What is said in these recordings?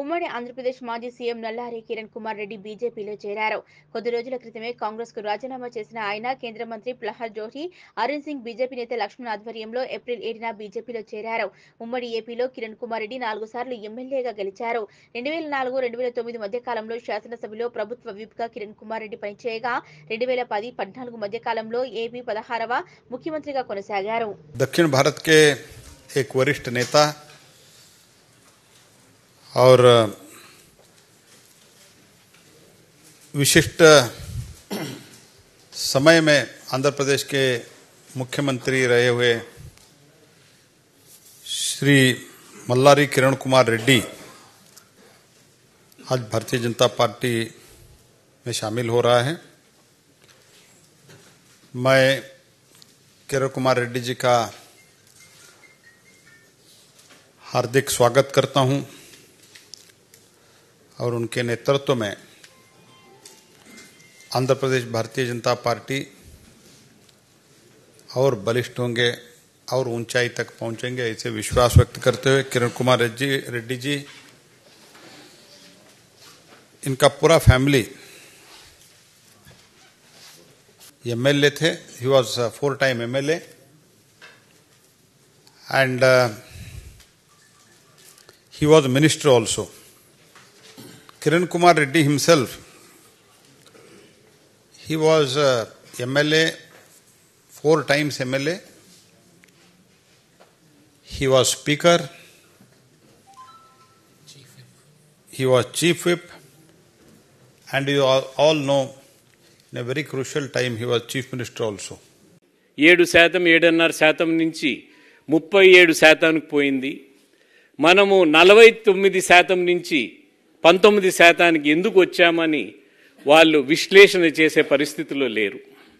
ఉమ్మడి ఆంధ్రప్రదేశ్ మాజీ సీఎం నల్లారి కిరణ్ కుమార్ రెడ్డి బీజేపీలో చేరారు కొద్ది రోజుల క్రితమే కాంగ్రెస్ కు రాజీనామా చేసిన ఆయన కేంద్ర మంత్రి ప్రహ్లాద్ జోషి అరుణ్ సింగ్ బీజేపీ నేత లక్ష్మణ్ ఆధ్వర్యంలో ఏప్రిల్ ఏడున బీజేపీలో చేరారు ఉమ్మడి ఏపీలో కిరణ్ కుమార్ రెడ్డి నాలుగు సార్లు ఎమ్మెల్యేగా గెలిచారు రెండు వేల నాలుగు రెండు వేల తొమ్మిది మధ్య కాలంలో శాసనసభలో ప్రభుత్వ విప్గా కిరణ్ కుమార్ రెడ్డి పనిచేయగా రెండు వేల పది పద్నాలుగు మధ్య కాలంలో ఏపీ పదహారవ ముఖ్యమంత్రిగా కొనసాగారు दक्षिण भारत के एक वरिष्ठ नेता और विशिष्ट समय में आंध्र प्रदेश के मुख्यमंत्री रहे हुए श्री मल्लारी किरण कुमार रेड्डी आज भारतीय जनता पार्टी में शामिल हो रहा है मैं किरण कुमार रेड्डी जी का हार्दिक स्वागत करता हूं और उनके नेतृत्व में आंध्र प्रदेश भारतीय जनता पार्टी और बलिष्ठ होंगे और ऊंचाई तक पहुंचेंगे ऐसे विश्वास व्यक्त करते हुए किरण कुमार रेड्डी रेड्डी जी इनका पूरा फैमिली एमएलए थे he was four time MLA and he was minister also. Kiran Kumar Reddy himself, he was uh, MLA, four times MLA. He was speaker. He was chief whip. And you all, all know, in a very crucial time, he was chief minister also. ఏడు శాతం ఏడున్నర శాతం నుంచి ముప్పై ఏడు శాతానికి పోయింది మనము నలభై తొమ్మిది శాతం నుంచి పంతొమ్మిది శాతానికి ఎందుకు వచ్చామని వాళ్ళు విశ్లేషణ చేసే పరిస్థితిలో లేరు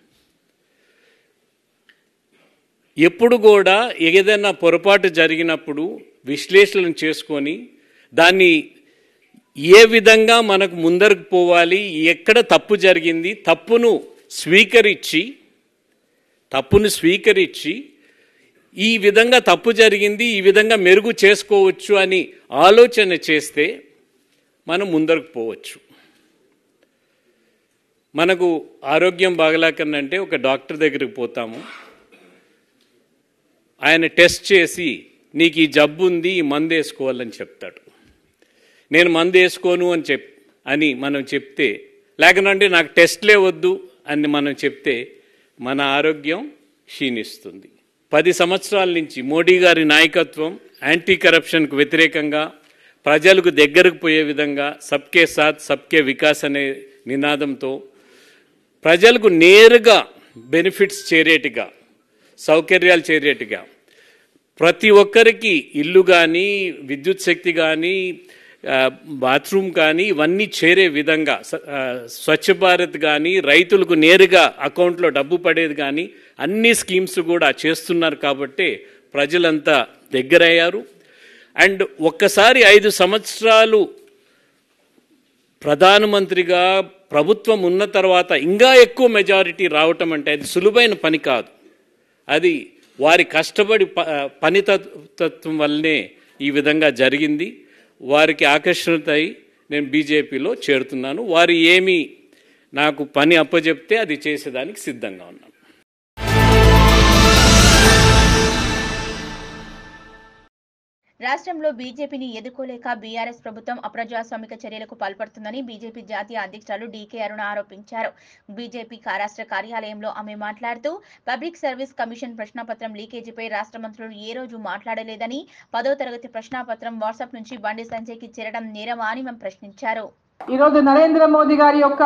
ఎప్పుడు కూడా ఏదైనా పొరపాటు జరిగినప్పుడు విశ్లేషణ చేసుకొని దాన్ని ఏ విధంగా మనకు ముందరకు పోవాలి ఎక్కడ తప్పు జరిగింది తప్పును స్వీకరించి తప్పును స్వీకరించి ఈ విధంగా తప్పు జరిగింది ఈ విధంగా మెరుగు చేసుకోవచ్చు అని ఆలోచన చేస్తే మనం ముందరకు పోవచ్చు మనకు ఆరోగ్యం బాగలేకనంటే ఒక డాక్టర్ దగ్గరికి పోతాము ఆయన టెస్ట్ చేసి నీకు ఈ జబ్బు ఉంది ఈ మందు వేసుకోవాలని చెప్తాడు నేను మందు వేసుకోను అని చెప్ అని మనం చెప్తే లేకనంటే నాకు టెస్ట్లే వద్దు అని మనం చెప్తే మన ఆరోగ్యం క్షీణిస్తుంది పది సంవత్సరాల నుంచి మోడీ గారి నాయకత్వం యాంటీ కరప్షన్కు వ్యతిరేకంగా ప్రజలకు దగ్గరకు పోయే విధంగా సబ్కే సాత్ సబ్కే వికాస్ అనే నినాదంతో ప్రజలకు నేరుగా బెనిఫిట్స్ చేరేట్టుగా సౌకర్యాలు చేరేట్టుగా ప్రతి ఒక్కరికి ఇల్లు కానీ విద్యుత్ శక్తి కానీ ఆ, బాత్రూమ్ కానీ ఇవన్నీ చేరే విధంగా స- ఆ, స్వచ్ఛ భారత్ కానీ రైతులకు నేరుగా అకౌంట్లో డబ్బు పడేది కానీ అన్ని స్కీమ్స్ కూడా చేస్తున్నారు కాబట్టి ప్రజలంతా దగ్గరయ్యారు అండ్ ఒక్కసారి ఐదు సంవత్సరాలు ప్రధానమంత్రిగా ప్రభుత్వం ఉన్న తర్వాత ఇంకా ఎక్కువ మెజారిటీ రావటం అంటే అది సులువైన పని కాదు అది వారి కష్టపడి ప పనితత్వం వల్లనే ఈ విధంగా జరిగింది వారికి ఆకర్షణతై నేను బీజేపీలో చేరుతున్నాను వారు ఏమి నాకు పని అప్పచెప్తే అది చేసేదానికి సిద్ధంగా ఉన్నాను రాష్ట్రంలో బీజేపీని ఎదుర్కోలేక బీఆర్ఎస్ ప్రభుత్వం అప్రజాస్వామిక చర్యలకు పాల్పడుతుందని బీజేపీ జాతీయ అధ్యక్షురాలు డీకే అరుణ ఆరోపించారు బీజేపీ కా- రాష్ట్ర కార్యాలయంలో ఆమె మాట్లాడుతూ పబ్లిక్ సర్వీస్ కమిషన్ ప్రశ్నాపత్రం లీకేజీపై రాష్ట్ర మంత్రులు ఏ రోజు మాట్లాడలేదని పదో తరగతి ప్రశ్నాపత్రం వాట్సాప్ నుంచి బండి సంజయ్కి చేరడం నేరమా అని మేము ప్రశ్నించారు ఈరోజు నరేంద్ర మోదీ గారి యొక్క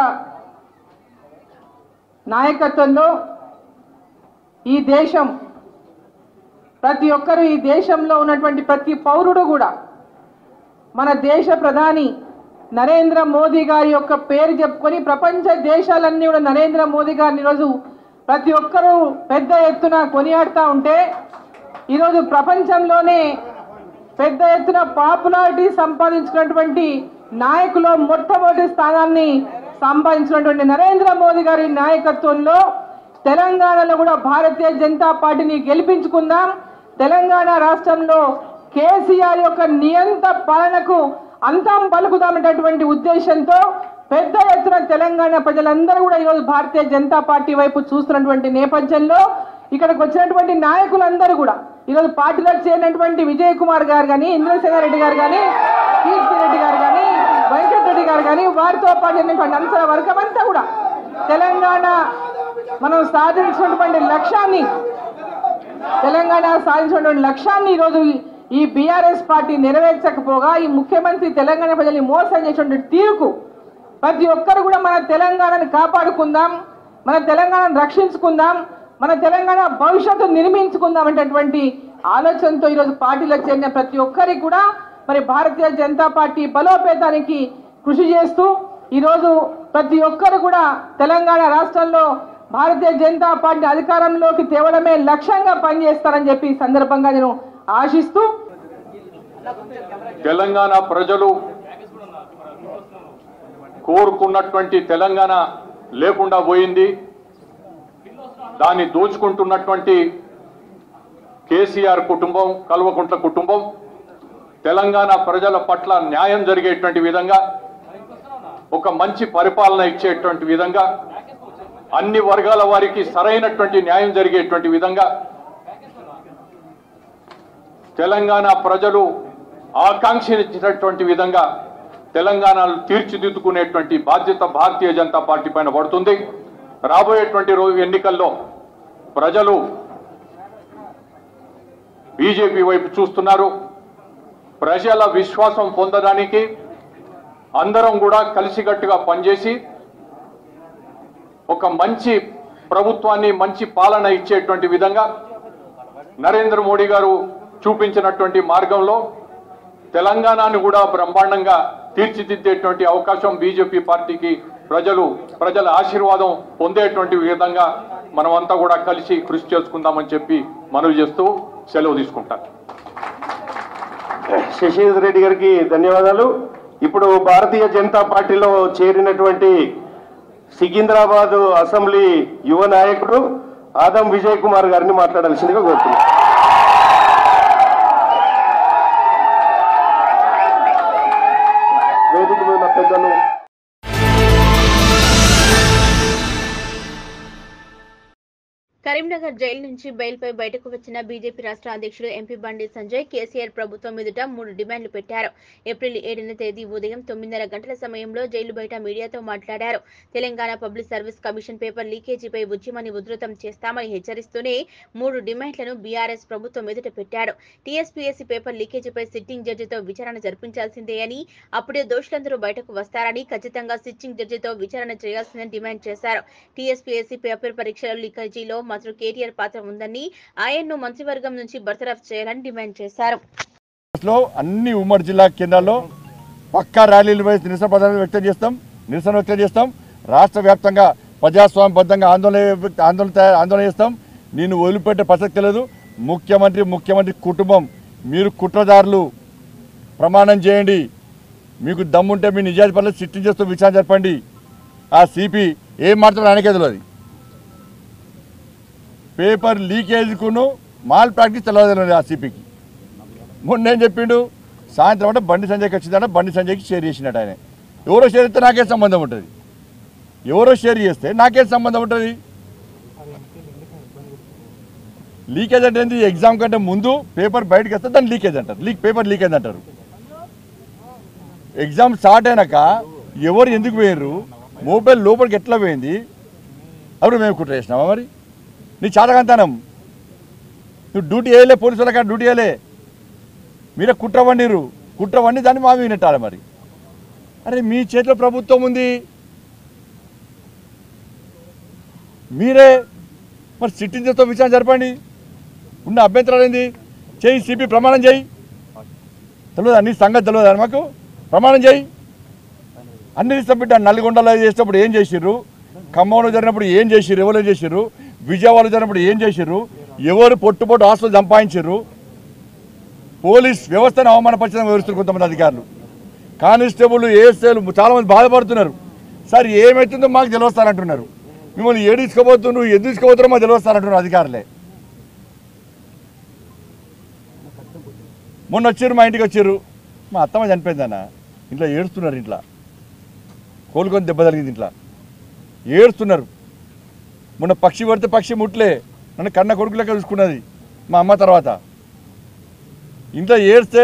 నాయకత్వంలో ఈ దేశం ప్రతి ఒక్కరూ ఈ దేశంలో ఉన్నటువంటి ప్రతి పౌరుడు కూడా మన దేశ ప్రధాని నరేంద్ర మోదీ గారి యొక్క పేరు చెప్పుకొని ప్రపంచ దేశాలన్నీ కూడా నరేంద్ర మోదీ గారిని ఈరోజు ప్రతి ఒక్కరూ పెద్ద ఎత్తున కొనియాడుతూ ఉంటే ఈరోజు ప్రపంచంలోనే పెద్ద ఎత్తున పాపులారిటీ సంపాదించుకున్నటువంటి నాయకులో మొట్టమొదటి స్థానాన్ని సంపాదించినటువంటి నరేంద్ర మోదీ గారి నాయకత్వంలో తెలంగాణలో కూడా భారతీయ జనతా పార్టీని గెలిపించుకుందాం తెలంగాణ రాష్ట్రంలో కేసీఆర్ యొక్క నియంత పాలనకు అంతం పలుకుదామనేటటువంటి ఉద్దేశంతో పెద్ద ఎత్తున తెలంగాణ ప్రజలందరూ కూడా ఈరోజు భారతీయ జనతా పార్టీ వైపు చూస్తున్నటువంటి నేపథ్యంలో ఇక్కడికి వచ్చినటువంటి నాయకులందరూ కూడా ఈరోజు పార్టీలోకి చేరినటువంటి విజయ్ కుమార్ గారు కానీ ఇంద్రసేనారెడ్డి గారు కానీ కీర్తి రెడ్డి గారు కానీ వెంకటరెడ్డి గారు కానీ వారితో పాటు ఉన్నటువంటి అంశాల వర్గం అంతా కూడా తెలంగాణ మనం సాధించినటువంటి లక్ష్యాన్ని తెలంగాణ సాధించినటువంటి లక్ష్యాన్ని ఈరోజు ఈ- ఈ బీఆర్ఎస్ పార్టీ నెరవేర్చకపోగా ఈ ముఖ్యమంత్రి తెలంగాణ ప్రజల్ని మోసం చేసినటువంటి తీరుకు ప్రతి ఒక్కరు కూడా మన తెలంగాణని కాపాడుకుందాం మన తెలంగాణను రక్షించుకుందాం మన తెలంగాణ భవిష్యత్తు నిర్మించుకుందాం అనేటటువంటి ఆలోచనతో ఈరోజు పార్టీలకు చేరిన ప్రతి ఒక్కరికి కూడా మరి భారతీయ జనతా పార్టీ బలోపేతానికి కృషి చేస్తూ ఈరోజు ప్రతి ఒక్కరు కూడా తెలంగాణ రాష్ట్రంలో భారతీయ జనతా పార్టీ అధికారంలోకి తేవడమే లక్ష్యంగా పనిచేస్తారని చెప్పి ఈ సందర్భంగా నేను ఆశిస్తూ తెలంగాణ ప్రజలు కోరుకున్నటువంటి తెలంగాణ లేకుండా పోయింది దాన్ని దోచుకుంటున్నటువంటి కేసీఆర్ కుటుంబం కల్వకుంట్ల కుటుంబం తెలంగాణ ప్రజల పట్ల న్యాయం జరిగేటువంటి విధంగా ఒక మంచి పరిపాలన ఇచ్చేటువంటి విధంగా అన్ని వర్గాల వారికి సరైనటువంటి న్యాయం జరిగేటువంటి విధంగా తెలంగాణ ప్రజలు ఆకాంక్షించినటువంటి విధంగా తెలంగాణను తీర్చిదిద్దుకునేటువంటి బాధ్యత భారతీయ జనతా పార్టీ పైన పడుతుంది రాబోయేటువంటి రోజు ఎన్నికల్లో ప్రజలు బీజేపీ వైపు చూస్తున్నారు ప్రజల విశ్వాసం పొందడానికి అందరం కూడా కలిసికట్టుగా పనిచేసి ఒక మంచి ప్రభుత్వాన్ని మంచి పాలన ఇచ్చేటువంటి విధంగా నరేంద్ర మోడీ గారు చూపించినటువంటి మార్గంలో తెలంగాణను కూడా బ్రహ్మాండంగా తీర్చిదిద్దేటువంటి అవకాశం బీజేపీ పార్టీకి ప్రజలు ప్రజల ఆశీర్వాదం పొందేటువంటి విధంగా మనమంతా కూడా కలిసి కృషి చేసుకుందామని చెప్పి మనవి చేస్తూ సెలవు తీసుకుంటాను శశీధర్ రెడ్డి గారికి ధన్యవాదాలు ఇప్పుడు భారతీయ జనతా పార్టీలో చేరినటువంటి సికింద్రాబాద్ అసెంబ్లీ యువ నాయకుడు ఆదం విజయ్ కుమార్ గారిని మాట్లాడాల్సిందిగా కోరుతున్నాను వేదిక మీద ఉన్న పెద్దలు కరీంనగర్ జైలు నుంచి బెయిల్పై బయటకు వచ్చిన బీజేపీ రాష్ట్ర అధ్యక్షుడు ఎంపీ బండి సంజయ్ కేసీఆర్ ప్రభుత్వం మీదుట మూడు డిమాండ్లు పెట్టారు ఏప్రిల్ ఏడున తేదీ ఉదయం తొమ్మిదిన్నర గంటల సమయంలో జైలు బయట మీడియాతో మాట్లాడారు Telangana public service commission paper లీకేజీపై ఉద్యమాన్ని ఉధృతం చేస్తామని హెచ్చరిస్తూనే మూడు డిమాండ్లను బీఆర్ఎస్ ప్రభుత్వం ఎదుట పెట్టాడు టీఎస్పీఎస్సీ పేపర్ లీకేజీపై సిట్టింగ్ జడ్జితో విచారణ జరిపించాల్సిందే అని అప్పుడే దోషులందరూ బయటకు వస్తారని ఖచ్చితంగా సిట్టింగ్ జడ్జితో విచారణ చేయాల్సిందని డిమాండ్ చేశారు టీఎస్పీఎస్సీ పేపర్ పరీక్షల లీకేజీలో మంత్రి కేటీఆర్ పాత్ర ఉందని ఆయన్ను మంత్రివర్గం నుంచి బర్తరఫ్ చేయాలని డిమాండ్ చేశారు లో అన్ని ఉమ్మడి జిల్లా కేంద్రాల్లో పక్కా ర్యాలీలు వేసి నిరసన ప్రదర్శన వ్యక్తం చేస్తాం నిరసన వ్యక్తం చేస్తాం రాష్ట్ర వ్యాప్తంగా ప్రజాస్వామ్యబద్ధంగా ఆందోళన ఆందోళన తయా- ఆందోళన చేస్తాం నేను వదిలిపెట్టే ప్రసక్తి లేదు ముఖ్యమంత్రి ముఖ్యమంత్రి కుటుంబం మీరు కుట్రదారులు ప్రమాణం చేయండి మీకు దమ్ముంటే మీ నిజాయితీ పనులు సిట్టింగ్ చేస్తూ విచారణ జరపండి ఆ సిపి ఏం మాట్లాడో ఆయనకే తెలియదు పేపర్ లీకేజ్కును మాల్ ప్రాక్టీస్ తెలియదు ఆ సిపికి మొన్న ఏం చెప్పిండు సాయంత్రం అంటే బండి సంజయ్కి వచ్చిందంటే బండి సంజయ్కి షేర్ చేసినట్టు ఆయన ఎవరో షేర్ చేస్తే నాకేం సంబంధం ఉంటుంది ఎవరో షేర్ చేస్తే నాకేం సంబంధం ఉంటుంది లీకేజ్ అంటే ఏంది ఎగ్జామ్ కంటే ముందు పేపర్ బయటకు వస్తే దాన్ని లీకేజ్ అంటారు లీక్ పేపర్ లీకేజ్ అంటారు ఎగ్జామ్ స్టార్ట్ అయినాక ఎవరు ఎందుకు పోయారు మొబైల్ లోపలికి ఎట్లా పోయింది అప్పుడు మేము కుట్ర చేసినామా మరి నీ చాతకంతానం నువ్వు డ్యూటీ వేయలే పోలీసు వాళ్ళకి డ్యూటీ వేయలే మీరే కుట్ర వండిరు కుట్ర వండి దాన్ని మా మీద నెట్టాలి మరి అరే మీ చేతిలో ప్రభుత్వం ఉంది మీరే మరి సిట్టింగ్తో విచారణ జరపండి ఉన్న అభ్యంతరాలు ఏంది చేయి సిపి ప్రమాణం చేయి తెలియదు అన్ని సంగతి తెలియదు మాకు ప్రమాణం చేయి అన్ని ఇష్టం బిడ్డ నల్గొండలో చేసినప్పుడు ఏం చేసిర్రు ఖమ్మంలో జరిగినప్పుడు ఏం చేసిర్రు ఎవరు ఏం చేసిర్రు విజయవాడలో జరిగినప్పుడు ఏం చేసిర్రు ఎవరు పొట్టు పొట్టు ఆస్తులు సంపాదించారు పోలీస్ వ్యవస్థను అవమానపరచడం వివరిస్తున్నారు కొంతమంది అధికారులు కానిస్టేబుల్ ఏఎస్ఏలు చాలామంది బాధపడుతున్నారు సార్ ఏమవుతుందో మాకు తెలియస్తారంటున్నారు మిమ్మల్ని ఏడు తీసుకోబోతున్నారు ఎందుకు తీసుకోబోతున్నారో మాకు తెలియస్తారంటున్నారు అధికారులే మొన్న వచ్చారు మా ఇంటికి వచ్చారు మా అత్తమ్మ చనిపోయిందన్న ఇంట్లో ఏడుస్తున్నారు ఇంట్లో కోలుకొని దెబ్బ తగిలింది ఇంట్లో ఏడుస్తున్నారు మొన్న పక్షి పడితే పక్షి ముట్లే నన్ను కన్న కొడుకు లెక్క చూసుకున్నది మా అమ్మ తర్వాత ఇంట్లో ఏడిస్తే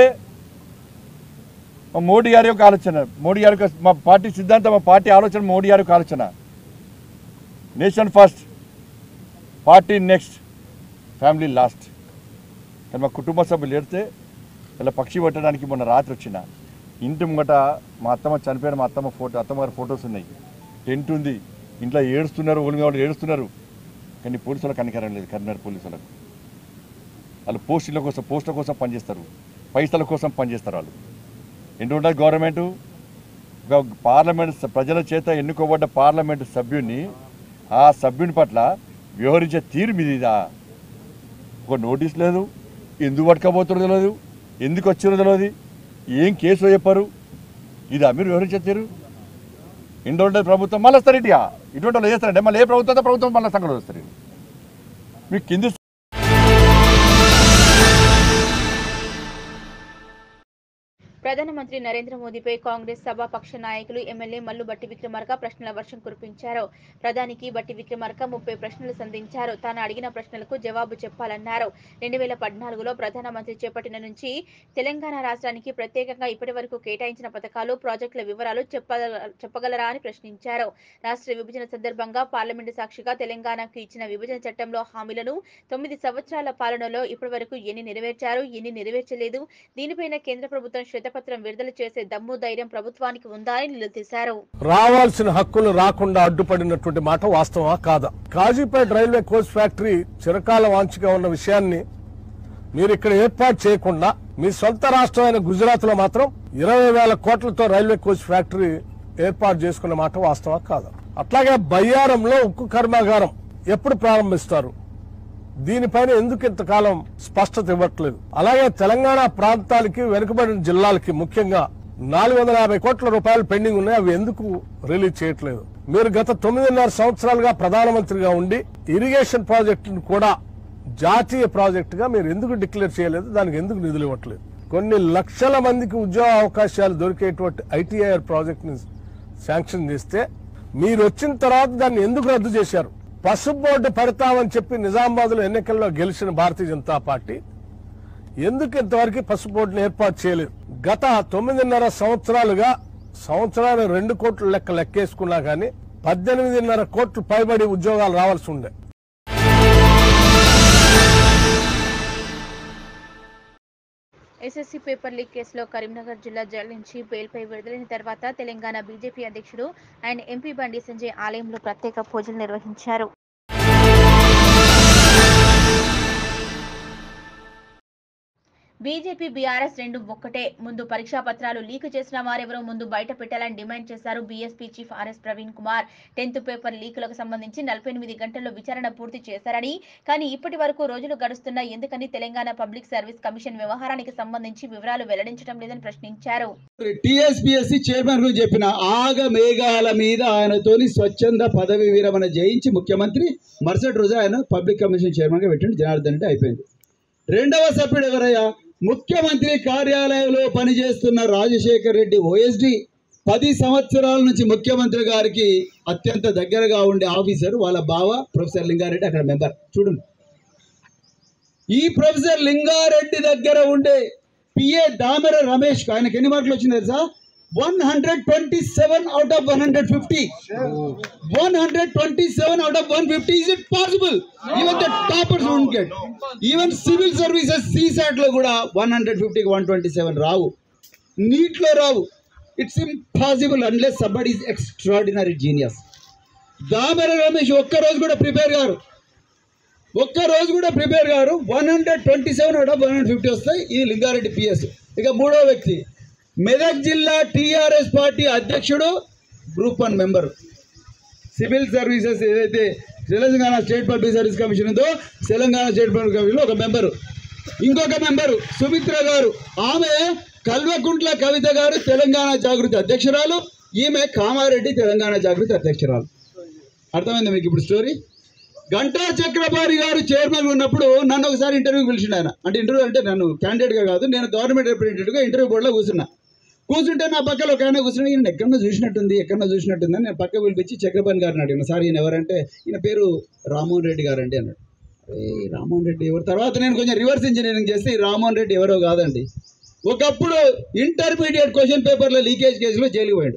మా మోడీ గారి యొక్క ఆలోచన మోడీ గారి యొక్క మా పార్టీ సిద్ధాంతం మా పార్టీ ఆలోచన మోడీ గారి యొక్క ఆలోచన nation first party next family last కానీ మా కుటుంబ సభ్యులు ఏడితే ఇలా పక్షి పట్టడానికి మొన్న రాత్రి వచ్చిన ఇంటి ముంగట మా అత్తమ్మ చనిపోయిన మా అత్తమ్మ ఫోటో అత్తమ్మ గారి ఫొటోస్ ఉన్నాయి టెంట్ ఉంది ఇంట్లో ఏడుస్తున్నారు ఒలిమి వాళ్ళు ఏడుస్తున్నారు కానీ పోలీసులకు కనికరం లేదు కరీంనగర్ పోలీసులకు వాళ్ళు పోస్టుల కోసం పోస్టుల కోసం పనిచేస్తారు పైసల కోసం పనిచేస్తారు వాళ్ళు ఏంటి ఉంటుంది గవర్నమెంట్ ఒక పార్లమెంట్ స- ప్రజల చేత ఎన్నుకోబడ్డ పార్లమెంటు సభ్యుడిని ఆ సభ్యుని పట్ల వ్యవహరించే తీరు మీది ఇదా ఒక నోటీస్ లేదు ఎందుకు పట్టుకోబోతున్నదో తెలియదు ఎందుకు వచ్చిరో తెలియదు ఏం కేసు చెప్పారు ఇదా మీరు వివరించే తీరు ఎన్ని ఉంటుంది ప్రభుత్వం మళ్ళీ వస్తారు ఇటుగా ఇటువంటి వాళ్ళు చేస్తారంటే మళ్ళీ ఏ ప్రభుత్వం అయితే ప్రభుత్వం మళ్ళీ సంగతి వస్తారు మీకు కింది ప్రధానమంత్రి నరేంద్ర మోదీపై కాంగ్రెస్ సభాపక్ష నాయకులు ఎమ్మెల్యే మల్లు బట్టి విక్రమార్క ప్రశ్నల వర్షం కురిపించారు ప్రధానికి బట్టి విక్రమార్క ముప్పై ప్రశ్నలు సంధించారు తాను అడిగిన ప్రశ్నలకు జవాబు చెప్పాలన్నారు రెండు వేల పద్నాలుగులో ప్రధానమంత్రి చేపట్టిన నుంచి తెలంగాణ రాష్ట్రానికి ప్రత్యేకంగా ఇప్పటి వరకు కేటాయించిన పథకాలు ప్రాజెక్టుల వివరాలు చెప్పగల చెప్పగలరా అని ప్రశ్నించారు రాష్ట్ర విభజన సందర్భంగా పార్లమెంటు సాక్షిగా తెలంగాణకు ఇచ్చిన విభజన చట్టంలో హామీలను తొమ్మిది సంవత్సరాల పాలనలో ఇప్పటి వరకు ఎన్ని నెరవేర్చారు ఎన్ని నెరవేర్చలేదు దీనిపైన కేంద్ర ప్రభుత్వం శ్వేతపత్రం విడుదల చేసే దమ్ము ధైర్యం ప్రభుత్వానికి ఉందా అని నిలదీశారు రావాల్సిన హక్కులు రాకుండా అడ్డుపడినటువంటి మాట వాస్తవా కాదా కాజీపేట రైల్వే కోచ్ ఫ్యాక్టరీ చిరకాల వాంఛగా ఉన్న విషయాన్ని మీరు ఇక్కడ ఏర్పాటు చేయకుండా మీ సొంత రాష్ట్రమైన గుజరాత్ లో మాత్రం ఇరవై వేల కోట్లతో రైల్వే కోచ్ ఫ్యాక్టరీ ఏర్పాటు చేసుకున్న మాట వాస్తవా కాదా అట్లాగే బయ్యారంలో ఉక్కు కర్మాగారం ఎప్పుడు ప్రారంభిస్తారు దీనిపైన ఎందుకు ఇంతకాలం స్పష్టత ఇవ్వట్లేదు అలాగే తెలంగాణ ప్రాంతాలకి వెనుకబడిన జిల్లాలకి ముఖ్యంగా నాలుగు వందల యాభై కోట్ల రూపాయలు పెండింగ్ ఉన్నాయి అవి ఎందుకు రిలీజ్ చేయట్లేదు మీరు గత తొమ్మిదిన్నర సంవత్సరాలుగా ప్రధానమంత్రిగా ఉండి ఇరిగేషన్ ప్రాజెక్టును కూడా జాతీయ ప్రాజెక్టుగా మీరు ఎందుకు డిక్లేర్ చేయలేదు దానికి ఎందుకు నిధులు ఇవ్వట్లేదు కొన్ని లక్షల మందికి ఉద్యోగ అవకాశాలు దొరికేటువంటి ఐటీఐఆర్ ప్రాజెక్ట్ని శాంక్షన్ చేస్తే మీరు వచ్చిన తర్వాత దాన్ని ఎందుకు రద్దు చేశారు పసుపు బోర్డు పెడతామని చెప్పి నిజామాబాద్ లో ఎన్నికల్లో గెలిచిన భారతీయ జనతా పార్టీ ఎందుకు ఇంతవరకు పసుపు బోర్డుని ఏర్పాటు చేయలేదు గత తొమ్మిదిన్నర సంవత్సరాలుగా సంవత్సరాలు రెండు కోట్ల లెక్క లెక్కేసుకున్నా కానీ పద్దెనిమిదిన్నర కోట్లు పైబడి ఉద్యోగాలు రావాల్సి ఉండే ఎస్ఎస్సీ పేపర్ లీక్ కేసులో కరీంనగర్ జిల్లా జైలు నుంచి బెయిల్పై విడుదలైన తర్వాత తెలంగాణ బీజేపీ అధ్యక్షుడు అండ్ ఎంపీ బండి సంజయ్ ఆలయంలో ప్రత్యేక పూజలు నిర్వహించారు బీజేపీ బీఆర్ఎస్ రెండు ఒక్కటే ముందు పరీక్షా పత్రాలు లీక్ చేసిన వారెవరో ముందు బయట పెట్టాలని డిమాండ్ చేశారు BSP chief RS Praveen Kumar tenth paper లీకులకు సంబంధించి నలభై ఎనిమిది గంటల్లో విచారణ పూర్తి చేశారని కానీ ఇప్పటి వరకు రోజులు గడుస్తున్నా ఎందుకని తెలంగాణ పబ్లిక్ సర్వీస్ కమిషన్ వ్యవహారానికి సంబంధించి వివరాలు వెల్లడించడం లేదని ప్రశ్నించారు టిఎస్పిఎస్సి చైర్మన్ గురించి చెప్పిన ఆగ మేఘాల మీద ఆయనతోని స్వచ్ఛంద పదవి విరమణ చేయించి ముఖ్యమంత్రి మరుసటి రోజు ఆయన పబ్లిక్ కమిషన్ చైర్మన్గా పెట్టిండు జనార్దన్ రెడ్డి అయిపోయింది రెండవ సభ్యుడు ఎవరయ్యా ముఖ్యమంత్రి కార్యాలయంలో పనిచేస్తున్న రాజశేఖర్ రెడ్డి ఓఎస్డి పది సంవత్సరాల నుంచి ముఖ్యమంత్రి గారికి అత్యంత దగ్గరగా ఉండే ఆఫీసర్ వాళ్ళ బావ ప్రొఫెసర్ లింగారెడ్డి అక్కడ మెంబర్ చూడండి ఈ ప్రొఫెసర్ లింగారెడ్డి దగ్గర ఉండే పిఏ దామెర రమేష్ ఆయనకి ఎన్ని మార్కులు వచ్చింది తెలుసా one hundred twenty seven out of one hundred fifty one hundred twenty seven out of one fifty is it possible even the toppers won't get even civil services CSAT లో కూడా one hundred ఫిఫ్టీకి one twenty seven రావు NEET లో రావు it's impossible unless somebody is extraordinary genius Damera Ramesh ఒక్కరోజు కూడా prepare గారు ఒక్క రోజు కూడా ప్రిపేర్ గారు one hundred twenty seven out of one hundred fifty వస్తాయి ఇది లింగారెడ్డి పిఎస్ ఇక మూడో వ్యక్తి మెదక్ జిల్లా టీఆర్ఎస్ పార్టీ అధ్యక్షుడు group one member civil services ఏదైతే Telangana state public service commission ఉందో తెలంగాణ స్టేట్ పబ్లిక్ కమిషన్లో ఒక మెంబరు ఇంకొక మెంబరు సుమిత్ర గారు ఆమె కల్వకుంట్ల కవిత గారు తెలంగాణ జాగృతి అధ్యక్షురాలు ఈమె కామారెడ్డి తెలంగాణ జాగృతి అధ్యక్షురాలు అర్థమైందా మీకు ఇప్పుడు స్టోరీ గంటా చక్రపాణి గారు చైర్మన్ ఉన్నప్పుడు నన్ను ఒకసారి ఇంటర్వ్యూకి పిలిచిండు ఆయన అంటే ఇంటర్వ్యూ అంటే నన్ను క్యాండిడేట్గా కాదు నేను గవర్నమెంట్ రిప్రజెంటేటివ్గా ఇంటర్వ్యూ బోర్డులో కూర్చున్నా కూర్చుంటే నా పక్కన ఒక ఆయన కూర్చుని ఈయన ఎక్కడన్నా చూసినట్టుంది ఎక్కడన్నా చూసినట్టుంది అని నేను పక్క పిలిపించి చక్రపాణి గారిని అడిగిన సార్ ఈయన ఎవరంటే ఈయన పేరు రామ్మోహన్ రెడ్డి గారు అండి అన్నాడు అరే రామ్మోహన్ రెడ్డి ఎవరు తర్వాత నేను కొంచెం రివర్స్ ఇంజనీరింగ్ చేస్తే ఈ రామ్మోహన్ రెడ్డి ఎవరో కాదండి ఒకప్పుడు ఇంటర్మీడియట్ క్వశ్చన్ పేపర్లో లీకేజ్ కేసులో జైలుకి పోయాడు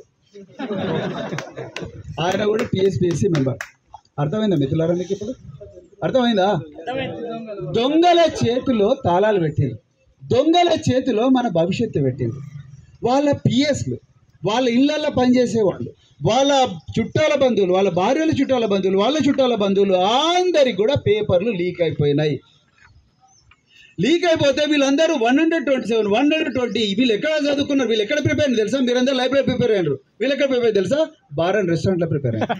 ఆయన కూడా టీఎస్పీఎస్సీ మెంబర్ అర్థమైందా మిత్రులారా మీకు ఇప్పుడు అర్థమైందా దొంగల చేతిలో తాళాలు పెట్టింది దొంగల చేతిలో మన భవిష్యత్తు పెట్టింది వాళ్ళ పిఎస్లు వాళ్ళ ఇళ్ళల్లో పనిచేసేవాళ్ళు వాళ్ళ చుట్టాల బంధువులు వాళ్ళ భార్యల చుట్టాల బంధువులు వాళ్ళ చుట్టాల బంధువులు అందరికి కూడా పేపర్లు లీక్ అయిపోయినాయి లీక్ అయిపోతే వీళ్ళందరూ one hundred twenty seven one hundred twenty వీళ్ళు ఎక్కడ చదువుకున్నారు వీళ్ళు ఎక్కడ ప్రిపేర్ అయ్యారు తెలుసా మీరందరూ లైబ్రరీ ప్రిపేర్ అయ్యారు వీళ్ళు ఎక్కడ ప్రిపేర్ తెలుసా బార్ అండ్ రెస్టారెంట్లో ప్రిపేర్ అయ్యారు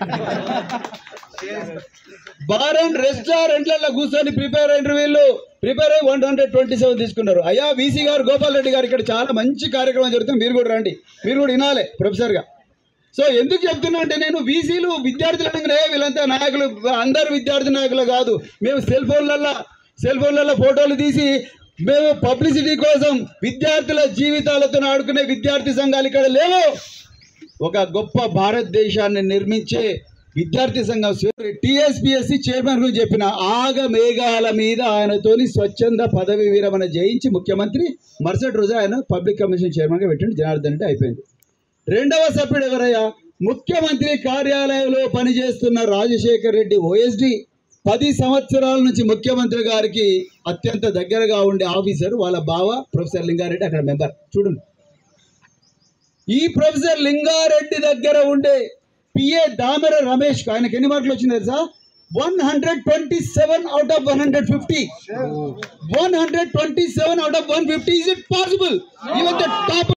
బార్ అండ్ రెస్టారెంట్లలో కూర్చొని ప్రిపేర్ అయినారు వీళ్ళు ప్రిపేర్ అయ్యి వన్ హండ్రెడ్ ట్వంటీ సెవెన్ తీసుకున్నారు అయ్యా వీసీ గారు గోపాల్ రెడ్డి గారు ఇక్కడ చాలా మంచి కార్యక్రమం జరుగుతుంది మీరు కూడా రండి మీరు కూడా వినాలి ప్రొఫెసర్గా సో ఎందుకు చెప్తున్నా అంటే నేను వీసీలు విద్యార్థులు అనగానే వీళ్ళంతా నాయకులు అందరు విద్యార్థి నాయకులు కాదు మేము సెల్ ఫోన్లలో సెల్ ఫోన్లలో ఫోటోలు తీసి మేము పబ్లిసిటీ కోసం విద్యార్థుల జీవితాలతో ఆడుకునే విద్యార్థి సంఘాలు ఇక్కడ లేవు ఒక గొప్ప భారతదేశాన్ని నిర్మించే విద్యార్థి సంఘం టీఎస్పీఎస్సీ చైర్మన్ గురించి చెప్పిన ఆగ మేఘాల మీద ఆయనతోని స్వచ్ఛంద పదవి విరమణ చేయించి ముఖ్యమంత్రి మరుసటి రోజు ఆయన పబ్లిక్ కమిషన్ చైర్మన్గా పెట్టిండు జనార్దన్ అంటే అయిపోయింది రెండవ సభ్యుడు ఎవరయ్యా ముఖ్యమంత్రి కార్యాలయంలో పనిచేస్తున్న రాజశేఖర్ రెడ్డి ఓఎస్డి పది సంవత్సరాల నుంచి ముఖ్యమంత్రి గారికి అత్యంత దగ్గరగా ఉండే ఆఫీసర్ వాళ్ళ బావ ప్రొఫెసర్ లింగారెడ్డి అక్కడ మెంబర్ చూడండి ఈ ప్రొఫెసర్ లింగారెడ్డి దగ్గర ఉండే పిఏ దామెర రమేష్ ఆయనకి ఎన్ని మార్కులు వచ్చింది తెలుసా one hundred twenty seven out of one hundred fifty one hundred twenty seven out of one fifty is it possible even the top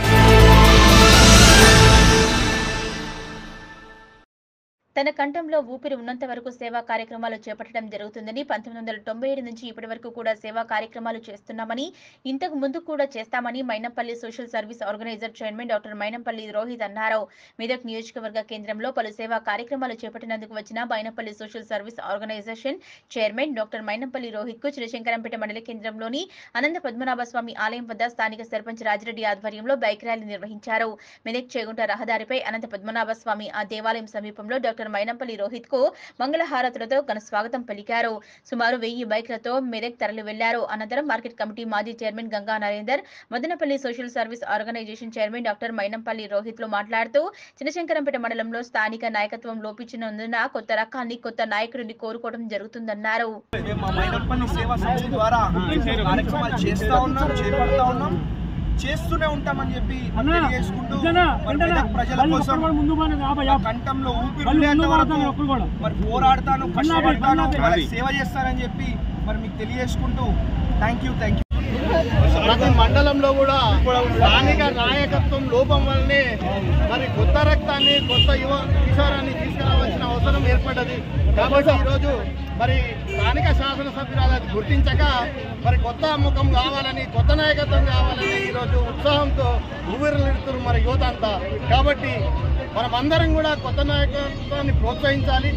తన కంఠంలో ఊపిరి ఉన్నంత వరకు సేవా కార్యక్రమాలు చేపట్టడం జరుగుతుందని పంతొమ్మిది వందల తొంభై ఏడు నుంచి ఇప్పటి వరకు కూడా సేవా కార్యక్రమాలు చేస్తున్నామని ఇంతకు ముందు కూడా చేస్తామని Mynampally social service organiser chairman doctor Mynampally Rohit అన్నారు మెదక్ నియోజకవర్గ కేంద్రంలో పలు సేవా కార్యక్రమాలు చేపట్టినందుకు వచ్చిన Mynampally social service organisation chairman doctor Mynampally Rohit కు చిరశంకరంపేట మండల కేంద్రంలోని అనంత పద్మనాభ స్వామి ఆలయం వద్ద స్థానిక సర్పంచ్ రాజిరెడ్డి ఆధ్వర్యంలో బైక్ ర్యాలీ నిర్వహించారు మెదక్ చేగుంట రహదారిపై అనంత పద్మనాభ స్వామి ఆ దేవాలయం సమీపంలో డాక్టర్ మైనంపల్లి రోహిత్ కు మంగళహారతులతో ఘన స్వాగతం పలికారు సుమారు వెయ్యి బైక్లతో మెదక్ తరలి వెళ్లారు అనంతరం మార్కెట్ కమిటీ మాజీ chairman Ganga Narender Madanapalli social service organisation chairman doctor Mynampally Rohit లు మాట్లాడుతూ చినశంకరంపేట మండలంలో స్థానిక నాయకత్వం లోపించినందున కొత్త రకాన్ని కొత్త నాయకుడిని కోరుకోవడం జరుగుతుందన్నారు మేము మా మైనప్పని సేవా సంస్థ ద్వారా కార్యక్రమాలు చేస్తా ఉన్నాం చేపడతా ఉన్నాం చేస్తూనే ఉంటామని చెప్పి తెలియజేసుకుంటూ మరి మెదక్ ప్రజల కోసం నా కంఠంలో ఊపిరి ఉండేంత వరకు మరి పోరాడతాను కష్టపడతాను వాళ్ళకి సేవ చేస్తానని చెప్పి మరి మీకు తెలియజేసుకుంటూ థ్యాంక్ యూ థ్యాంక్ యూ ప్రతి మండలంలో కూడా స్థానిక నాయకత్వం లోపం వల్లనే మరి కొత్త రక్తాన్ని కొత్త యువ కిషోరాన్ని తీసుకురావాల్సిన అవసరం ఏర్పడ్డది కాబట్టి ఈరోజు మరి స్థానిక శాసనసభ్యురాలు అది గుర్తించక మరి కొత్త ముఖం కావాలని కొత్త నాయకత్వం కావాలని ఈరోజు ఉత్సాహంతో ఊపిరిలుతున్నారు మరి యువత అంతా కాబట్టి మనమందరం కూడా కొత్త నాయకత్వాన్ని ప్రోత్సహించాలి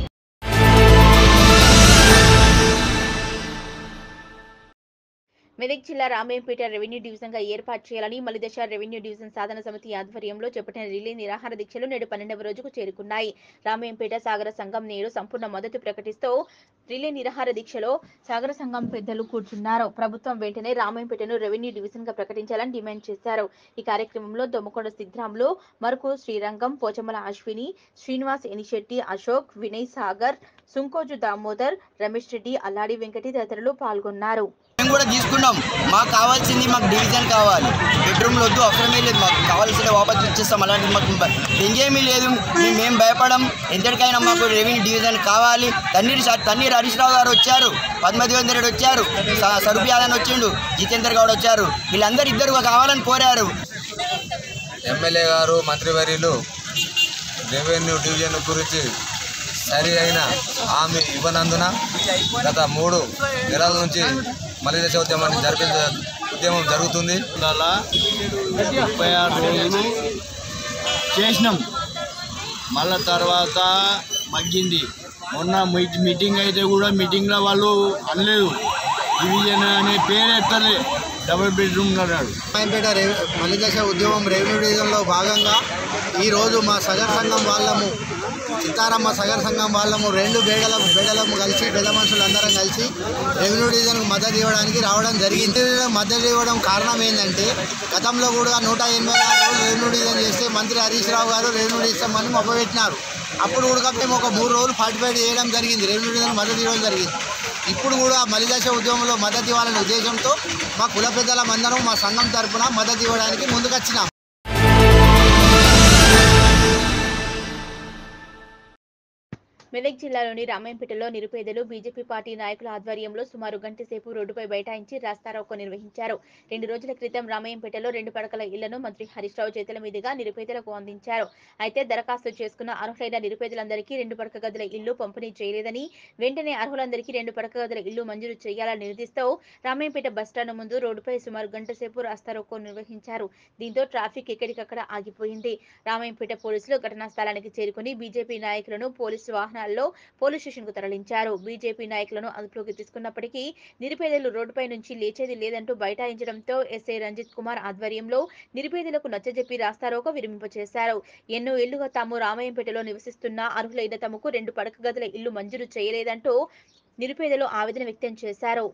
మెదక్ జిల్లా రామయ్యంపేట రెవెన్యూ డివిజన్ గా ఏర్పాటు చేయాలని మలిదశ రెవెన్యూ డివిజన్ సాధన సమితి ఆధ్వర్యంలో చేపట్టిన రిలే నిరాహార దీక్షలు నేడు పన్నెండవ రోజుకు చేరుకున్నాయి రామయ్యంపేట సాగర సంఘం నేడు సంపూర్ణ మద్దతు ప్రకటిస్తూ రిలే నిరాహార దీక్షలో సాగర సంఘం పెద్దలు కూర్చున్నారు ప్రభుత్వం వెంటనే రామయ్యంపేటను రెవెన్యూ డివిజన్ గా ప్రకటించాలని డిమాండ్ చేశారు ఈ కార్యక్రమంలో దొమ్మకొండ సిద్ధరాములు మరుకు శ్రీరంగం పోచమ్మల అశ్విని శ్రీనివాస్ ఎనిశెట్టి అశోక్ వినయ్ సాగర్ సుంకోజు దామోదర్ రమేష్ రెడ్డి అల్లాడి వెంకటి తదితరులు పాల్గొన్నారు మేము కూడా తీసుకున్నాం మాకు కావాల్సింది మాకు డివిజన్ కావాలి బెడ్రూమ్లో వద్దు అవసరమే లేదు మాకు కావాల్సింది వాపస్ ఇచ్చేస్తాం అలాంటిది మాకు ఇంకేమీ లేదు మేము ఏం భయపడం ఎంతటికైనా మాకు రెవెన్యూ డివిజన్ కావాలి తన్నీరు సా- తన్నీరు హరీష్ రావు గారు వచ్చారు పద్మదేవేందర్ రెడ్డి వచ్చారు స- సరుపు యాదవ్ వచ్చిండు జితేందర్ గౌడ్ వచ్చారు వీళ్ళందరూ ఇద్దరు కావాలని కోరారు ఎమ్మెల్యే గారు మంత్రివర్యులు రెవెన్యూ డివిజన్ గురించి సరి అయిన హామీ ఇవ్వనందున గత మూడు నెలల నుంచి మళ్ళీ దశ ఉద్యమాన్ని జరిపే ఉద్యమం జరుగుతుంది ముప్పై ఆరు రోజులు చేసినాం మళ్ళా తర్వాత మగ్గింది మొన్న మీట్- మీటింగ్ అయితే కూడా మీటింగ్లో వాళ్ళు అనలేదు డివిజన్ అనే పేరు ఎత్తలే డబుల్ బెడ్రూమ్ అన్నాడు రామాయంపేట రెవె మలిదశ ఉద్యమం రెవెన్యూ డివిజన్లో భాగంగా ఈరోజు మా సగర్ సంఘం వాళ్ళము సీతారామ సగర్ సంఘం వాళ్ళము రెండు బేడల బేడలము కలిసి పెద్ద మనుషులు అందరం కలిసి రెవెన్యూ డివిజన్కు మద్దతు ఇవ్వడానికి రావడం జరిగింది మద్దతు ఇవ్వడం కారణం ఏంటంటే గతంలో కూడా నూట ఎనభై నాలుగు రోజులు రెవెన్యూ డివిజన్ చేస్తే మంత్రి హరీష్ రావు గారు రెవెన్యూ ఇస్తామని మొప్పబెట్టినారు అప్పుడు కూడా మేము ఒక మూడు రోజులు పార్టిసిపేట్ చేయడం జరిగింది రెవెన్యూ డివిజన్ మద్దతు ఇవ్వడం జరిగింది ఇప్పుడు కూడా మలిదశ ఉద్యమంలో మద్దతు ఇవ్వాలనే ఉద్దేశంతో మా కుల పెద్దల మందరం మా సంఘం తరపున మద్దతు ఇవ్వడానికి ముందుకొచ్చినాం మెదక్ జిల్లాలోని రామాయంపేటలో నిరుపేదలు బీజేపీ పార్టీ నాయకుల ఆధ్వర్యంలో సుమారు గంట సేపు రోడ్డుపై బైఠాయించి రాస్తారోకో నిర్వహించారు రెండు రోజుల క్రితం రామాయంపేటలో రెండు పడకల ఇళ్లను మంత్రి హరీష్ రావు చేతుల మీదుగా నిరుపేదలకు అందించారు అయితే దరఖాస్తు చేసుకున్న అర్హులైన నిరుపేదలందరికీ రెండు పడక గదుల ఇల్లు పంపిణీ చేయలేదని వెంటనే అర్హులందరికీ రెండు పడక గదుల ఇల్లు మంజూరు చేయాలని నిర్దిస్తూ రామాయంపేట బస్టాండ్ ముందు రోడ్డుపై సుమారు గంట సేపు రాస్తారోకో నిర్వహించారు దీంతో ట్రాఫిక్ ఎక్కడికక్కడ ఆగిపోయింది రామాయంపేట పోలీసులు ఘటనా స్థలానికి చేరుకుని బీజేపీ నాయకులను పోలీసు వాహనాల్లో పోలీస్ స్టేషన్ కు తరలించారు బీజేపీ నాయకులను అదుపులోకి తీసుకున్నప్పటికీ నిరుపేదలు రోడ్డుపై నుంచి లేచేది లేదంటూ బైఠాయించడంతో ఎస్ఐ రంజిత్ కుమార్ ఆధ్వర్యంలో నిరుపేదలకు నచ్చజెప్పి రాస్తారోకో విరమింపచేశారు ఎన్నో ఏళ్లుగా తాము రామాయంపేటలో నివసిస్తున్న అర్హులైన తమకు రెండు పడక గదుల ఇల్లు మంజూరు చేయలేదంటూ నిరుపేదలు ఆవేదన వ్యక్తం చేశారు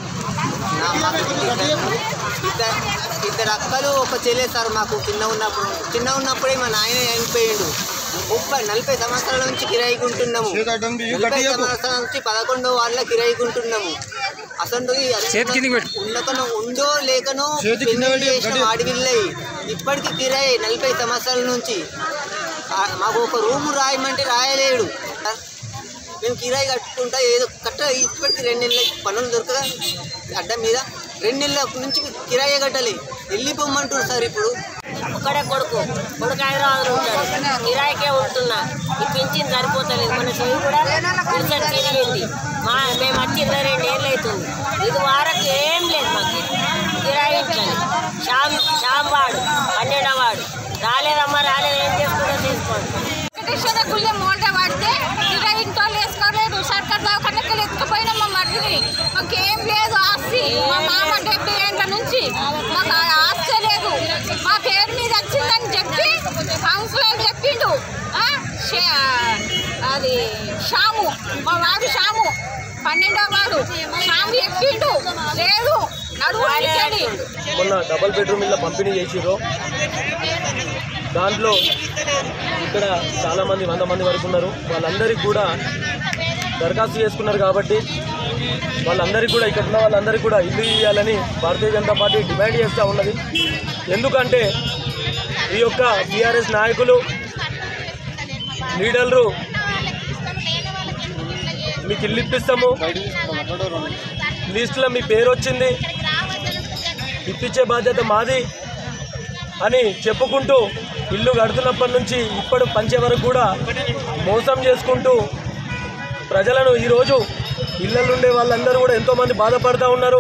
ఇద్దరు ఇద్దరు అక్కలు ఒక చెల్లె సార్ మాకు చిన్న ఉన్నప్పుడు చిన్న ఉన్నప్పుడే మా నాయన చనిపోయిండు ముప్పై నలభై సంవత్సరాల నుంచి కిరాయికుంటున్నాము నలభై సంవత్సరాల నుంచి పదకొండో వాళ్ళ కిరాయికుంటున్నాము అసలు ఉండకనో ఉందో లేకనో పెళ్లి చేసిన ఆడవిల్లయి ఇప్పటికి కిరాయి నలభై సంవత్సరాల నుంచి ఆ, మాకు ఒక రూము రాయమంటే రాయలేడు మేము కిరాయి కట్టుకుంటా ఏదో కట్ట ఇప్పటికి రెండు నెలల పనులు దొరకదా అడ్డ మీద రెండు నెలల నుంచి కిరాయి కట్టాలి వెళ్ళిపోమ్మంటారు సార్ ఇప్పుడు ఒక్కడే కొడుకు కొడుకు హైదరాబాద్ ఉంటాడు కిరాయికే ఉంటున్నా ఈ పింఛన్ సరిపోతలేదు మన చెయ్యి కూడా రిసెట్ తిరిగింది మా మేము వచ్చి ఇరవై రెండు ఏళ్ళు అవుతుంది ఇది వారకు ఏం లేదు మాకు కిరాయి ఇంట్లోనే షామ్ షామ్ వాడు పన్నెండవ వాడు రాలేదమ్మా రాలేదు ఏం చేసుకుంటా చేసుకోండి వెంకటేశ్వర గుళ్ళె మోల్డ పడితే ఇక ఇంట్లో వేసుకోలేదు సర్కార్ దవాఖానకి ఎత్తుకుపోయినా మా మరిది మాకేం లేదు ఆస్తి మా మామ డెబ్బై ఏండ్ల నుంచి మాకు ఆ ఆస్తి లేదు మా పేరు మీద వచ్చిందని చెప్పి కౌన్సిలర్ చెప్పిండు ఆ, షే- అది షాము మా వాడు షాము పన్నెండో వాడు షాము చెప్పిండు లేదు నడువు అడిగాడు మొన్న డబల్ బెడ్రూమ్ ఇళ్ళ పంపిణీ చేసిర్రు దాంట్లో ఇక్కడ చాలా మంది వంద మంది వరకు ఉన్నారు వాళ్ళందరికీ కూడా దరఖాస్తు చేసుకున్నారు కాబట్టి వాళ్ళందరికీ కూడా ఇక్కడ ఉన్న వాళ్ళందరికీ కూడా ఇల్లు ఇవ్వాలని భారతీయ జనతా పార్టీ డిమాండ్ చేస్తూ ఉన్నది ఎందుకంటే ఈ యొక్క టీఆర్ఎస్ నాయకులు లీడర్లు మీకు ఇల్లు ఇప్పిస్తాము లిస్టులో మీ పేరు వచ్చింది ఇప్పించే బాధ్యత మాది అని చెప్పుకుంటూ ఇల్లు కడుతున్నప్పటి నుంచి ఇప్పటి పంచే వరకు కూడా మోసం చేసుకుంటూ ప్రజలను ఈరోజు ఇళ్ళల్లో ఉండే వాళ్ళందరూ కూడా ఎంతోమంది బాధపడుతూ ఉన్నారు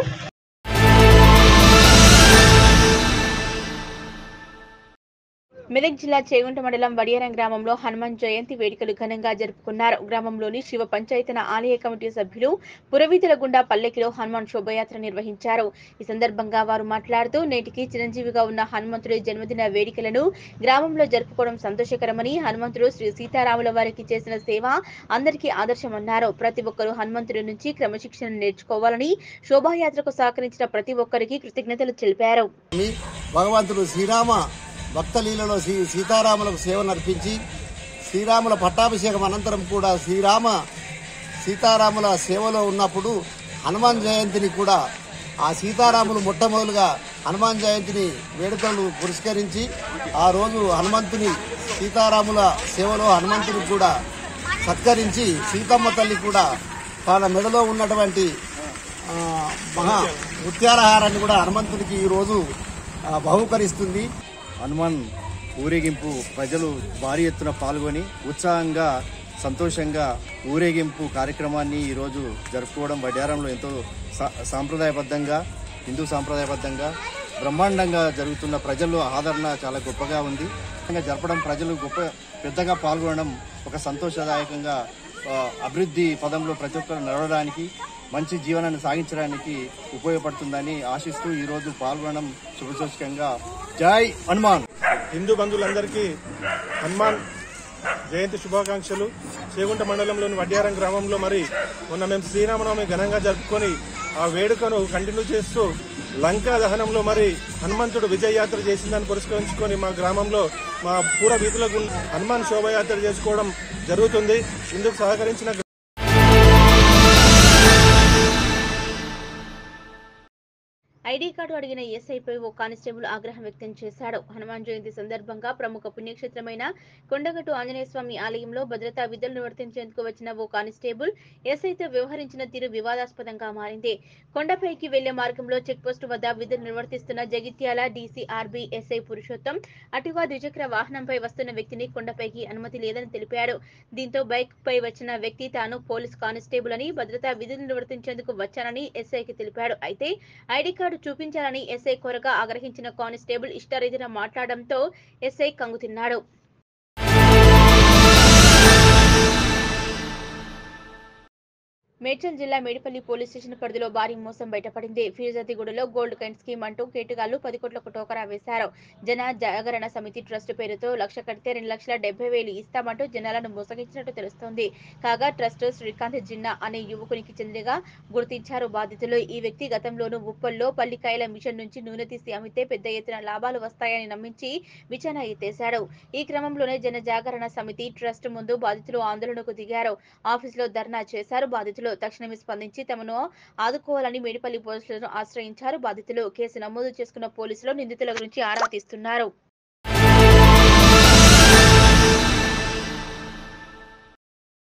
మెదక్ జిల్లా చేగుంట మండలం వడియారం గ్రామంలో హనుమాన్ జయంతి వేడుకలు ఘనంగా జరుపుకున్నారు గ్రామంలోని శివ పంచాయతన ఆలయ కమిటీ సభ్యులు పురవీధుల గుండా పల్లెకిలో హనుమాన్ శోభయాత్ర నిర్వహించారు ఈ సందర్భంగా వారు మాట్లాడుతూ నేటికి చిరంజీవిగా ఉన్న హనుమంతుడి జన్మదిన వేడుకలను గ్రామంలో జరుపుకోవడం సంతోషకరమని హనుమంతుడు శ్రీ సీతారాముల వారికి చేసిన సేవ అందరికీ ఆదర్శమన్నారు ప్రతి ఒక్కరూ హనుమంతుడి నుంచి క్రమశిక్షణ నేర్చుకోవాలని శోభాయాత్రకు సహకరించిన ప్రతి ఒక్కరికి కృతజ్ఞతలు తెలిపారు భగవంతుడు శ్రీరామ భక్తలీలలో శ్రీ సీతారాములకు సేవ నడిపించి శ్రీరాముల పట్టాభిషేకం అనంతరం కూడా శ్రీరామ సీతారాముల సేవలో ఉన్నప్పుడు హనుమాన్ జయంతిని కూడా ఆ సీతారాములు మొట్టమొదలుగా హనుమాన్ జయంతిని వేడుకలు పురస్కరించి ఆ రోజు హనుమంతుని సీతారాముల సేవలో హనుమంతుని కూడా సత్కరించి సీతమ్మ తల్లి కూడా తన మెడలో ఉన్నటువంటి ఆ, మహా ముత్యాలహారాన్ని కూడా హనుమంతుడికి ఈరోజు ఆ, బహుకరిస్తుంది హనుమాన్ ఊరేగింపు ప్రజలు భారీ ఎత్తున పాల్గొని ఉత్సాహంగా సంతోషంగా ఊరేగింపు కార్యక్రమాన్ని ఈరోజు జరుపుకోవడం వడ్యారంలో ఎంతో సా- సాంప్రదాయబద్ధంగా హిందూ సాంప్రదాయబద్ధంగా బ్రహ్మాండంగా జరుగుతున్న ప్రజల్లో ఆదరణ చాలా గొప్పగా ఉంది ఇంకా జరపడం ప్రజలు గొప్ప పెద్దగా పాల్గొనడం ఒక సంతోషదాయకంగా ఆ, అభివృద్ధి పదంలో ప్రతి ఒక్కరు నడవడానికి మంచి జీవనాన్ని సాగించడానికి ఉపయోగపడుతుందని ఆశిస్తూ ఈరోజు పాల్గొనడం శుభసూచకంగా జై హనుమాన్ హిందూ బంధువులందరికీ హనుమాన్ జయంతి శుభాకాంక్షలు చేగుంట మండలంలోని వడ్యారం గ్రామంలో మరి మొన్న మేము శ్రీరామనవమి ఘనంగా జరుపుకొని ఆ వేడుకను కంటిన్యూ చేస్తూ లంకా దహనంలో మరి హనుమంతుడు విజయయాత్ర చేసిందని పురస్కరించుకొని మా గ్రామంలో మా పూర వీధులకు హనుమాన్ శోభయాత్ర చేసుకోవడం జరుగుతుంది ఇందుకు సహకరించిన ఐడీ కార్డు అడిగిన ఎస్ఐపై ఓ కానిస్టేబుల్ ఆగ్రహం వ్యక్తం చేశాడు హనుమాన్ జయంతి సందర్భంగా ప్రముఖ పుణ్యక్షేత్రమైన కొండగట్టు ఆంజనేయ స్వామి ఆలయంలో భద్రతా విధులు నిర్వర్తించేందుకు వచ్చిన ఓ కానిస్టేబుల్ ఎస్ఐతో వ్యవహరించిన తీరు వివాదాస్పదంగా మారింది కొండపైకి వెళ్లే మార్గంలో చెక్పోస్టు వద్ద విధులు నిర్వర్తిస్తున్న జగిత్యాల డీసీఆర్బీ ఎస్ఐ పురుషోత్తం అటుగా ద్విచక్ర వాహనంపై వస్తున్న వ్యక్తిని కొండపైకి అనుమతి లేదని తెలిపాడు దీంతో బైక్ పై వచ్చిన వ్యక్తి తాను పోలీస్ కానిస్టేబుల్ అని భద్రతా విధులు నిర్వర్తించేందుకు వచ్చానని ఎస్ఐకి తెలిపాడు అయితే ఐడీ కార్డు చూపించాలని ఎస్ఐ కోరగా ఆగ్రహించిన కానిస్టేబుల్ ఇష్టారీతిన మాట్లాడడంతో ఎస్ఐ కంగుతిన్నాడు మేడ్చల్ జిల్లా మేడిపల్లి పోలీస్ స్టేషన్ పరిధిలో భారీ మోసం బయటపడింది ఫిర్జాతిగూడలో గోల్డ్ కైన్ స్కీమ్ అంటూ కేటుగాళ్లు పది కోట్లకు టోకరా వేశారు జన జాగరణ సమితి ట్రస్ట్ పేరుతో లక్ష కడితే రెండు లక్షల డెబ్బై వేలు ఇస్తామంటూ జనాలను మోసగించినట్టు తెలుస్తోంది కాగా ట్రస్ట్ శ్రీకాంత్ జిన్నా అనే యువకునికి చెందినగా గుర్తించారు బాధితులు ఈ వ్యక్తి గతంలోనూ ఉప్పల్లో పల్లికాయల మిషన్ నుంచి నూనె తీసి అమ్మితే పెద్ద ఎత్తున లాభాలు వస్తాయని నమ్మించి విచారణ ఎత్తేశాడు ఈ క్రమంలోనే జన జాగరణ సమితి ట్రస్ట్ ముందు బాధితులు ఆందోళనకు దిగారు ఆఫీసులో ధర్నా చేశారు బాధితులు తక్షణమే స్పందించి తమను ఆదుకోవాలని మేడిపల్లి పోలీసులను ఆశ్రయించారు బాధితులు కేసు నమోదు చేసుకున్న పోలీసులు నిందితుల గురించి ఆరా తీస్తున్నారు